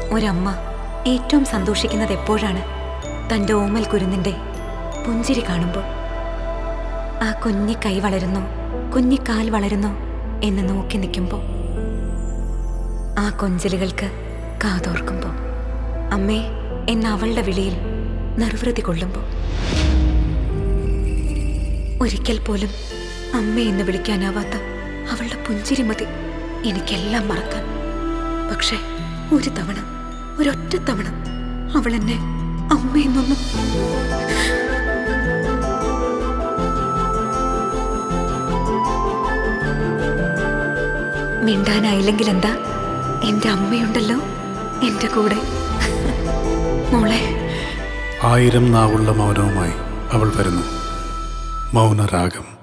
ഒരമ്മ ഏറ്റവും സന്തോഷിക്കുന്നത് എപ്പോഴാണ് തൻ്റെ ഓമൽ കുരുന്നിൻ്റെ പുഞ്ചിരി കാണുമ്പോൾ ആ കുഞ്ഞി കൈ വളരുന്നോ കുഞ്ഞി കാൽ വളരുന്നോ എന്ന് നോക്കി നിൽക്കുമ്പോൾ ആ കൊഞ്ചലുകൾക്ക് കാതോർക്കുമ്പോൾ അമ്മേ എന്ന അവളുടെ വിളിയിൽ നിർവൃതി കൊള്ളുമ്പോൾ ഒരിക്കൽ പോലും അമ്മ എന്ന് വിളിക്കാനാവാത്ത അവളുടെ പുഞ്ചിരി മതി എനിക്കെല്ലാം മറക്കാൻ പക്ഷേ ഒരു തവണ ഒരൊറ്റ തവണ അവൾ എന്നെ അമ്മയെന്നൊന്നും മിണ്ടാനായില്ലെങ്കിൽ എന്താ എന്റെ അമ്മയുണ്ടല്ലോ എന്റെ കൂടെ മോളെ ആയിരം നാവുള്ള മൗനവുമായി അവൾ വരുന്നു മൗനരാഗം